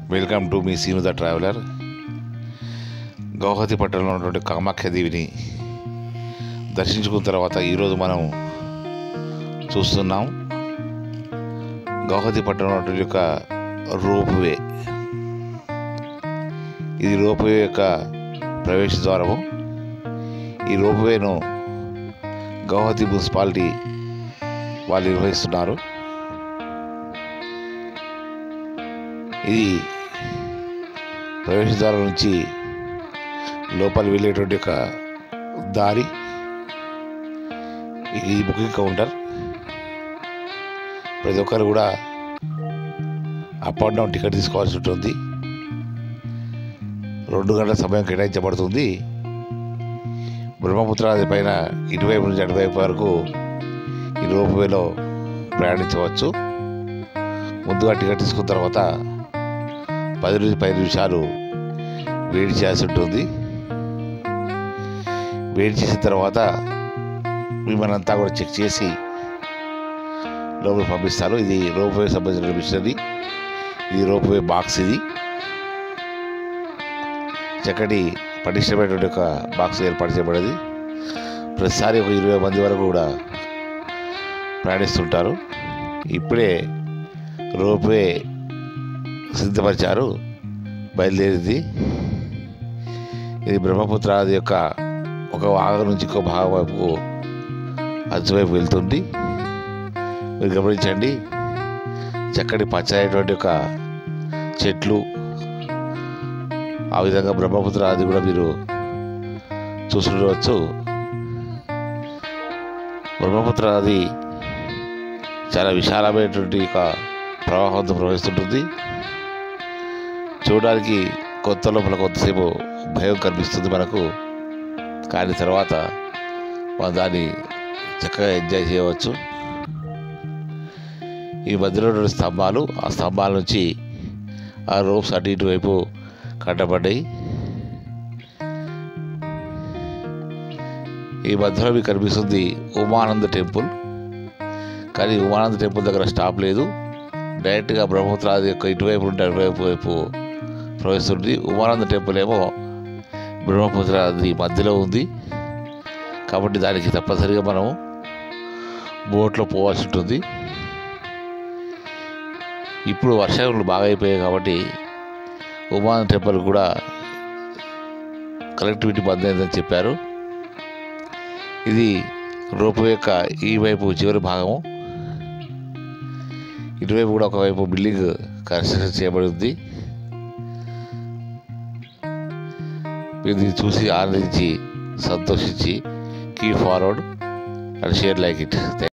welcome to మీ Seenu the traveller Guwahati పట్టణంలో ఉన్నటువంటి కామాఖ్య దేవిని దర్శించుకున్న తర్వాత ఈరోజు మనం చూస్తున్నాం గౌహతి పట్టణంలో ఉన్నటువంటి యొక్క రోప్వే ఇది రోప్వే యొక్క ప్రవేశ ద్వారము ఈ రోప్వేను గౌహతి మున్సిపాలిటీ వాళ్ళు నిర్వహిస్తున్నారు ఇది ప్రవేశ ద్వారం నుంచి లోపల వెళ్ళేటువంటి ఒక దారి ఇది బుకింగ్ కౌంటర్ ప్రతి ఒక్కరు కూడా అప్ అండ్ డౌన్ టికెట్ తీసుకోవాల్సి ఉంటుంది రెండు గంటల సమయం కేటాయించబడుతుంది బ్రహ్మపుత్ర నది పైన ఇటువైపు నుంచి అటువైపు వరకు ఈ రోప్వేలో ప్రయాణించవచ్చు ముందుగా టికెట్ తీసుకున్న తర్వాత పది నుంచి పది నిమిషాలు వేడి చేయాల్సి ఉంటుంది వేడి చేసిన తర్వాత మిమ్మల్ని కూడా చెక్ చేసి లోపల పంపిస్తారు ఇది రోప్వే సంబంధించిన మిషనరీ ఇది రోప్వే బాక్స్ ఇది చక్కటి పటిష్టమైనటువంటి ఒక బాక్స్ ఏర్పాటు చేయబడింది ప్రతిసారి ఒక ఇరవై మంది వరకు కూడా ప్రయాణిస్తుంటారు ఇప్పుడే రోప్వే సిద్ధపరిచారు బయలుదేరింది ఇది బ్రహ్మపుత్ర నది యొక్క ఒక భాగం నుంచి ఇంకో భాగం వైపు అటువైపు వెళ్తుంది మీరు గమనించండి చక్కటి పచ్చైనటువంటి ఒక చెట్లు ఆ విధంగా బ్రహ్మపుత్ర నది కూడా మీరు చూస్తుండవచ్చు బ్రహ్మపుత్ర నది చాలా విశాలమైనటువంటి ఒక ప్రవాహంతో ప్రవహిస్తుంటుంది చూడడానికి కొత్త లోపల కొంతసేపు భయం కనిపిస్తుంది మనకు కానీ తర్వాత మనం దాన్ని చక్కగా ఎంజాయ్ చేయవచ్చు ఈ మధ్యలో ఉన్న స్తంభాలు ఆ స్తంభాల నుంచి ఆ రోప్స్ అటు ఇటు వైపు కట్టబడ్డాయి ఈ మధ్యలో మీకు కనిపిస్తుంది ఉమానంద టెంపుల్ కానీ ఉమానంద టెంపుల్ దగ్గర స్టాప్ లేదు డైరెక్ట్గా బ్రహ్మపుత్ర నది యొక్క ఇటువైపు నుండి అటువైపు వైపు ప్రవేశిస్తుంది ఉమానంద టెంపుల్ ఏమో బ్రహ్మపుత్ర నది మధ్యలో ఉంది కాబట్టి దానికి తప్పనిసరిగా మనం బోట్లో పోవాల్సి ఉంటుంది ఇప్పుడు వర్షాలు బాగా అయిపోయాయి కాబట్టి ఉమానంద టెంపుల్ కూడా కనెక్టివిటీ బంద్ అయిందని చెప్పారు ఇది రోప్వే యొక్క ఈ వైపు చివరి భాగము ఇటువైపు కూడా ఒకవైపు బిల్డింగ్ కన్స్ట్రక్షన్ చేయబడి ఉంది మీరు దీన్ని చూసి ఆనందించి సంతోషించి key forward and share like it